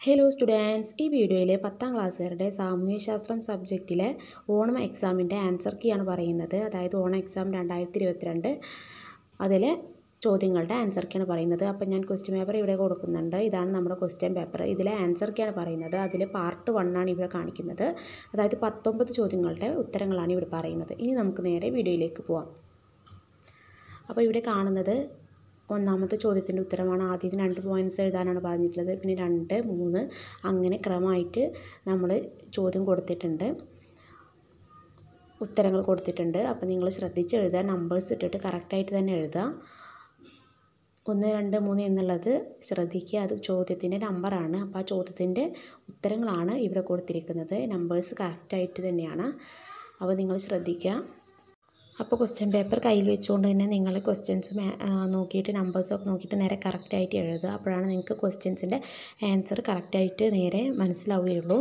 hello students ഈ വീഡിയോയിൽ പത്താം ക്ലാസ്സുകാരുടെ സാമൂഹ്യശാസ്ത്രം സബ്ജക്റ്റിലെ ഓണം എക്സാമിൻ്റെ ആൻസർ കീയാണ് പറയുന്നത് അതായത് ഓണം എക്സാം രണ്ടായിരത്തി ഇരുപത്തിരണ്ട് അതിലെ ചോദ്യങ്ങളുടെ ആൻസർ കീയാണ് പറയുന്നത് അപ്പോൾ ഞാൻ ക്വസ്റ്റ്യൻ പേപ്പർ ഇവിടെ കൊടുക്കുന്നുണ്ട് ഇതാണ് നമ്മുടെ ക്വസ്റ്റ്യൻ പേപ്പർ ഇതിലെ ആൻസർ കീയാണ് പറയുന്നത് അതിൽ പാർട്ട് വൺ ആണ് ഇവിടെ കാണിക്കുന്നത് അതായത് പത്തൊമ്പത് ചോദ്യങ്ങളുടെ ഉത്തരങ്ങളാണ് ഇവിടെ പറയുന്നത് ഇനി നമുക്ക് നേരെ വീഡിയോയിലേക്ക് പോവാം അപ്പോൾ ഇവിടെ കാണുന്നത് ഒന്നാമത്തെ ചോദ്യത്തിൻ്റെ ഉത്തരമാണ് ആദ്യത്തെ രണ്ട് പോയിൻറ്റ്സ് എഴുതാനാണ് പറഞ്ഞിട്ടുള്ളത് പിന്നെ രണ്ട് മൂന്ന് അങ്ങനെ ക്രമമായിട്ട് നമ്മൾ ചോദ്യം കൊടുത്തിട്ടുണ്ട് ഉത്തരങ്ങൾ കൊടുത്തിട്ടുണ്ട് അപ്പോൾ നിങ്ങൾ ശ്രദ്ധിച്ച് എഴുതുക നമ്പേഴ്സ് ഇട്ടിട്ട് കറക്റ്റായിട്ട് തന്നെ എഴുതുക ഒന്ന് രണ്ട് മൂന്ന് എന്നുള്ളത് ശ്രദ്ധിക്കുക അത് ചോദ്യത്തിൻ്റെ നമ്പറാണ് അപ്പോൾ ആ ചോദ്യത്തിൻ്റെ ഉത്തരങ്ങളാണ് ഇവിടെ കൊടുത്തിരിക്കുന്നത് നമ്പേഴ്സ് കറക്റ്റായിട്ട് തന്നെയാണ് അപ്പോൾ നിങ്ങൾ ശ്രദ്ധിക്കുക അപ്പോൾ ക്വസ്റ്റ്യൻ പേപ്പർ കയ്യിൽ വെച്ചുകൊണ്ട് തന്നെ നിങ്ങൾ ക്വസ്റ്റ്യൻസ് നോക്കിയിട്ട് നമ്പേഴ്സൊക്കെ നോക്കിയിട്ട് നേരെ കറക്റ്റായിട്ട് എഴുതുക അപ്പോഴാണ് നിങ്ങൾക്ക് ക്വസ്റ്റ്യൻസിൻ്റെ ആൻസർ കറക്റ്റായിട്ട് നേരെ മനസ്സിലാവുകയുള്ളൂ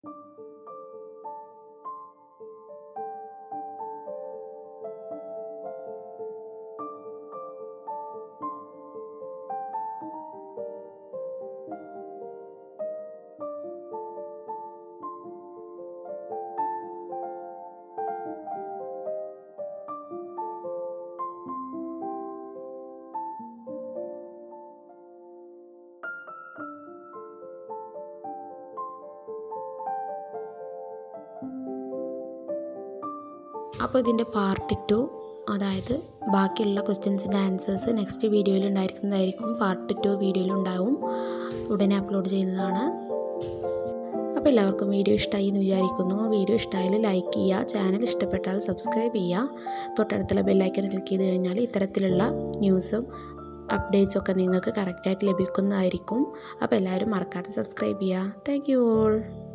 അപ്പോൾ ഇതിൻ്റെ പാർട്ട് ടു അതായത് ബാക്കിയുള്ള ക്വസ്റ്റ്യൻസിൻ്റെ ആൻസേഴ്സ് നെക്സ്റ്റ് വീഡിയോയിൽ ഉണ്ടായിരിക്കുന്നതായിരിക്കും പാർട്ട് ടു വീഡിയോയിൽ ഉണ്ടാവും ഉടനെ അപ്ലോഡ് ചെയ്യുന്നതാണ് അപ്പോൾ എല്ലാവർക്കും വീഡിയോ ഇഷ്ടമായി എന്ന് വിചാരിക്കുന്നു വീഡിയോ ഇഷ്ടമായാൽ ലൈക്ക് ചെയ്യുക ചാനൽ ഇഷ്ടപ്പെട്ടാൽ സബ്സ്ക്രൈബ് ചെയ്യുക തൊട്ടടുത്തുള്ള ബെല്ലൈക്കൺ ക്ലിക്ക് ചെയ്ത് കഴിഞ്ഞാൽ ഇത്തരത്തിലുള്ള ന്യൂസും അപ്ഡേറ്റ്സും ഒക്കെ നിങ്ങൾക്ക് കറക്റ്റായിട്ട് ലഭിക്കുന്നതായിരിക്കും അപ്പോൾ എല്ലാവരും മറക്കാതെ സബ്സ്ക്രൈബ് ചെയ്യുക താങ്ക് യു ഓൾ